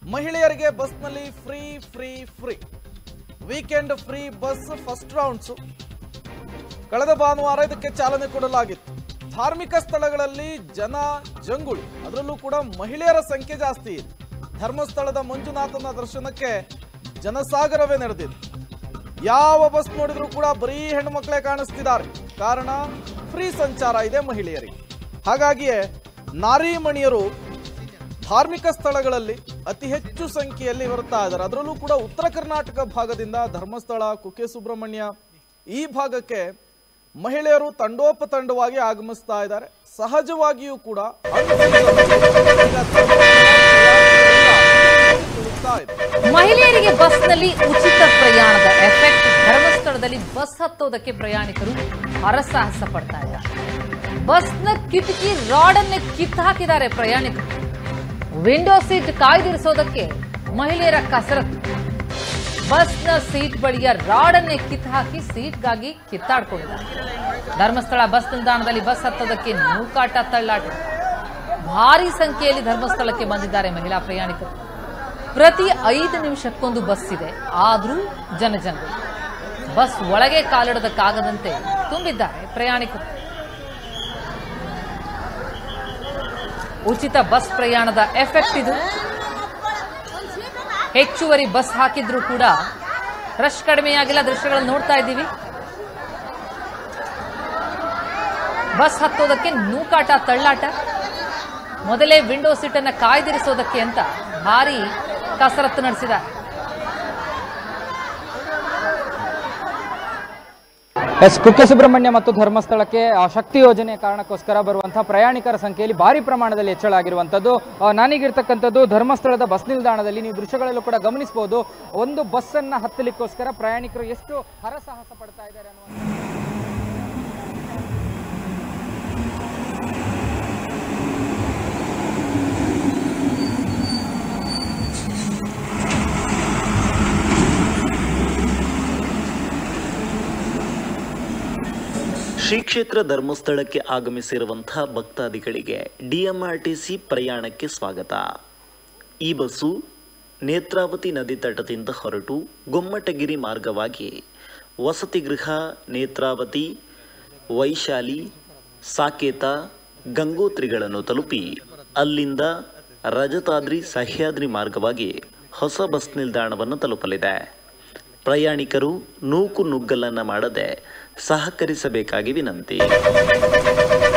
ಮಹಿಳೆಯರಿಗೆ ಬಸ್ನಲ್ಲಿ free free free weekend free bus first rounds ಕಳೆದ ಭಾನುವಾರ ಇದಕ್ಕೆ ಚಾಲನೆ ಕೊಡಲಾಗಿತ್ತು ಧಾರ್ಮಿಕ ಸ್ಥಳಗಳಲ್ಲಿ ಜನ ಜಂಗುಳಿ ಅದರಲ್ಲೂ ಕೂಡ ಮಹಿಳೆಯರ ಸಂಖ್ಯೆ ಜಾಸ್ತಿ ಇದೆ ಧರ್ಮಸ್ಥಳದ ಮಂಜುನಾಥನ ದರ್ಶನಕ್ಕೆ ಜನಸಾಗರವೇ ನಡೆದಿದೆ ಯಾವ ಬಸ್ ನೋಡಿದ್ರೂ ಕೂಡ ಬರೀ ಹೆಣ್ಣು ಮಕ್ಕಳೇ ಕಾಣಿಸ್ತಿದ್ದಾರೆ ಕಾರಣ ಫ್ರೀ ಸಂಚಾರ ಇದೆ ಮಹಿಳೆಯರಿಗೆ ಹಾಗಾಗಿಯೇ ನಾರೀಮಣಿಯರು ಧಾರ್ಮಿಕ ಸ್ಥಳಗಳಲ್ಲಿ ಅತಿ ಹೆಚ್ಚು ಸಂಖ್ಯೆಯಲ್ಲಿ ಬರ್ತಾ ಇದ್ದಾರೆ ಅದರಲ್ಲೂ ಕೂಡ ಉತ್ತರ ಕರ್ನಾಟಕ ಭಾಗದಿಂದ ಧರ್ಮಸ್ಥಳ ಕುಕ್ಕೆ ಸುಬ್ರಹ್ಮಣ್ಯ ಈ ಭಾಗಕ್ಕೆ ಮಹಿಳೆಯರು ತಂಡೋಪತಂಡವಾಗಿ ಆಗಮಿಸ್ತಾ ಇದ್ದಾರೆ ಸಹಜವಾಗಿಯೂ ಕೂಡ ತುಳುಕ್ತಾ ಇದೆ ಮಹಿಳೆಯರಿಗೆ ಬಸ್ನಲ್ಲಿ ಉಚಿತ ಪ್ರಯಾಣದ ಎಫೆಕ್ಟ್ ಧರ್ಮಸ್ಥಳದಲ್ಲಿ ಬಸ್ ಹತ್ತೋದಕ್ಕೆ ಪ್ರಯಾಣಿಕರು ಹರಸಾಹಸ ಪಡ್ತಾ ಇದ್ದಾರೆ ಬಸ್ನ ಕಿಟಕಿ ರಾಡನ್ನೇ ಕಿತ್ತು ಹಾಕಿದ್ದಾರೆ ಪ್ರಯಾಣಿಕರು ವಿಂಡೋ ಸೀಟ್ ಕಾಯ್ದಿರಿಸೋದಕ್ಕೆ ಮಹಿಳೆಯರ ಕಸರತ್ತು ಬಸ್ನ ಸೀಟ್ ಬಳಿಯ ರಾಡನ್ನೇ ಕಿತ್ತು ಹಾಕಿ ಸೀಟ್ಗಾಗಿ ಕಿತ್ತಾಡ್ಕೊಂಡಿದ್ದಾರೆ ಧರ್ಮಸ್ಥಳ ಬಸ್ ನಿಲ್ದಾಣದಲ್ಲಿ ಬಸ್ ಹತ್ತೋದಕ್ಕೆ ನೂಕಾಟ ತಳ್ಳಾಟ ಭಾರಿ ಸಂಖ್ಯೆಯಲ್ಲಿ ಧರ್ಮಸ್ಥಳಕ್ಕೆ ಬಂದಿದ್ದಾರೆ ಮಹಿಳಾ ಪ್ರಯಾಣಿಕರು ಪ್ರತಿ ಐದು ನಿಮಿಷಕ್ಕೊಂದು ಬಸ್ ಇದೆ ಆದರೂ ಜನಜಂಗುಳಿ ಬಸ್ ಒಳಗೆ ಕಾಲಿಡೋದಕ್ಕಾಗದಂತೆ ತುಂಬಿದ್ದಾರೆ ಪ್ರಯಾಣಿಕರು ಉಚಿತ ಬಸ್ ಪ್ರಯಾಣದ ಎಫೆಕ್ಟ್ ಇದು ಹೆಚ್ಚುವರಿ ಬಸ್ ಹಾಕಿದ್ರೂ ಕೂಡ ರಶ್ ಕಡಿಮೆಯಾಗಿಲ್ಲ ದೃಶ್ಯಗಳನ್ನು ನೋಡ್ತಾ ಇದ್ದೀವಿ ಬಸ್ ಹತ್ತೋದಕ್ಕೆ ನೂಕಾಟ ತಳ್ಳಾಟ ಮೊದಲೇ ವಿಂಡೋ ಸೀಟ್ ಅನ್ನ ಕಾಯ್ದಿರಿಸೋದಕ್ಕೆ ಅಂತ ಭಾರಿ ಕಸರತ್ತು ನಡೆಸಿದ್ದಾರೆ ಎಸ್ ಕುಕ್ಕೆ ಸುಬ್ರಹ್ಮಣ್ಯ ಮತ್ತು ಧರ್ಮಸ್ಥಳಕ್ಕೆ ಆ, ಶಕ್ತಿ ಯೋಜನೆ ಕಾರಣಕ್ಕೋಸ್ಕರ ಬರುವಂತಹ ಪ್ರಯಾಣಿಕರ ಸಂಖ್ಯೆಯಲ್ಲಿ ಭಾರಿ ಪ್ರಮಾಣದಲ್ಲಿ ಹೆಚ್ಚಳ ಆಗಿರುವಂಥದ್ದು ಆ, ನಾನೀಗಿರ್ತಕ್ಕಂಥದ್ದು ಧರ್ಮಸ್ಥಳದ ಬಸ್ ನಿಲ್ದಾಣದಲ್ಲಿ ನೀವು ದೃಶ್ಯಗಳಲ್ಲೂ ಕೂಡ ಗಮನಿಸಬಹುದು ಒಂದು ಬಸ್ಸನ್ನ ಹತ್ತಲಿಕ್ಕೋಸ್ಕರ ಪ್ರಯಾಣಿಕರು ಎಷ್ಟು ಹರಸಾಹಸ ಪಡ್ತಾ ಇದ್ದಾರೆ ಅನ್ನುವಂಥ ಶ್ರೀ ಕ್ಷೇತ್ರ ಧರ್ಮಸ್ಥಳಕ್ಕೆ ಆಗಮಿಸಿರುವಂತಹ ಭಕ್ತಾದಿಗಳಿಗೆ ಡಿಎಂಆರ್ಟಿಸಿ ಪ್ರಯಾಣಕ್ಕೆ ಸ್ವಾಗತ ಈ ಬಸ್ಸು ನೇತ್ರಾವತಿ ನದಿ ತಟದಿಂದ ಹೊರಟು ಗೊಮ್ಮಟಗಿರಿ ಮಾರ್ಗವಾಗಿ ವಸತಿಗೃಹ ನೇತ್ರಾವತಿ ವೈಶಾಲಿ ಸಾಕೇತ ಗಂಗೋತ್ರಿಗಳನ್ನು ತಲುಪಿ ಅಲ್ಲಿಂದ ರಜತಾದ್ರಿ ಸಹ್ಯಾದ್ರಿ ಮಾರ್ಗವಾಗಿ ಹೊಸ ಬಸ್ ನಿಲ್ದಾಣವನ್ನು ತಲುಪಲಿದೆ ಪ್ರಯಾಣಿಕರು ನೂಕು ನುಗ್ಗಲನ್ನ ಮಾಡದೆ ಸಹಕರಿಸಬೇಕಾಗಿ ವಿನಂತಿ